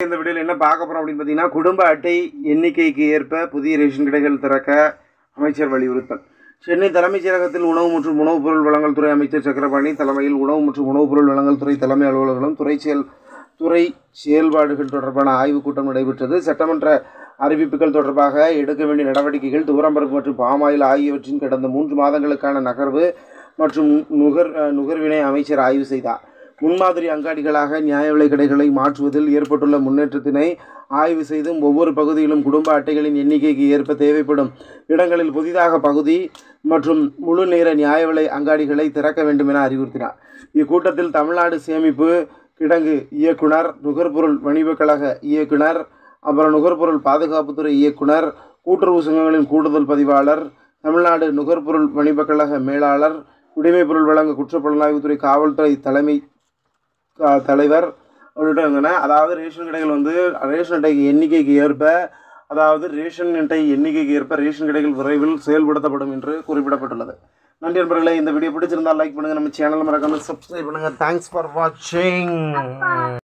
இந்த வீடியோவில் என்ன பார்க்க போகிறோம் அப்படின்னு பார்த்தீங்கன்னா குடும்ப அட்டை எண்ணிக்கைக்கு ஏற்ப புதிய ரேஷன் கடைகள் திறக்க அமைச்சர் வலியுறுத்தல் சென்னை தலைமைச் செயலகத்தில் உணவு மற்றும் உணவுப் பொருள் வழங்கல் துறை அமைச்சர் சக்கரபாணி தலைமையில் உணவு மற்றும் உணவுப் பொருள் வழங்கல் துறை தலைமை அலுவலர்களும் துறை செயல் துறை செயல்பாடுகள் தொடர்பான ஆய்வுக் கூட்டம் நடைபெற்றது சட்டமன்ற அறிவிப்புகள் தொடர்பாக எடுக்க வேண்டிய நடவடிக்கைகள் துவரம்பருப்பு மற்றும் பாமாயில் ஆகியவற்றின் கடந்த மூன்று மாதங்களுக்கான நகர்வு மற்றும் நுகர் அஹ், நுகர்வினை அமைச்சர் ஆய்வு செய்தார் முன்மாதிரி அங்காடிகளாக நியாய விலைக் கடைகளை மாற்றுவதில் ஏற்பட்டுள்ள முன்னேற்றத்தினை ஆய்வு செய்தும் ஒவ்வொரு பகுதியிலும் குடும்ப அட்டைகளின் எண்ணிக்கைக்கு ஏற்ப தேவைப்படும் இடங்களில் புதிதாக பகுதி மற்றும் முழு நேர நியாய விலை அங்காடிகளை திறக்க வேண்டும் என அறிவுறுத்தினார் இக்கூட்டத்தில் தமிழ்நாடு சேமிப்பு கிடங்கு இயக்குனர் நுகர்பொருள் வணிகக் கழக இயக்குனர் அப்புறம் நுகர்பொருள் பாதுகாப்புத்துறை இயக்குனர் கூட்டுறவு சங்கங்களின் கூடுதல் பதிவாளர் தமிழ்நாடு நுகர்பொருள் வணிகக் கழக மேலாளர் குடிமைப் பொருள் வழங்க குற்றப்புலனாய்வுத்துறை காவல்துறை தலைமை க- தலைவர் உள்ளிட்ட இருந்தன அதாவது ரேஷன் கடைகள் வந்து ரேஷன் அட்டை எண்ணிக்கைக்கு ஏற்ப அதாவது ரேஷன் அட்டை எண்ணிக்கைக்கு ஏற்ப ரேஷன் கடைகள் விரைவில் செயல்படுத்தப்படும் என்று குறிப்பிடப்பட்டுள்ளது நன்றி நண்பர்களே இந்த வீடியோ பிடிச்சிருந்தால் லைக் பண்ணுங்கள் நம்ம சேனல் மறக்காமல் சப்ஸ்கிரைப் பண்ணுங்கள் தேங்க்ஸ் ஃபார் வாட்சிங்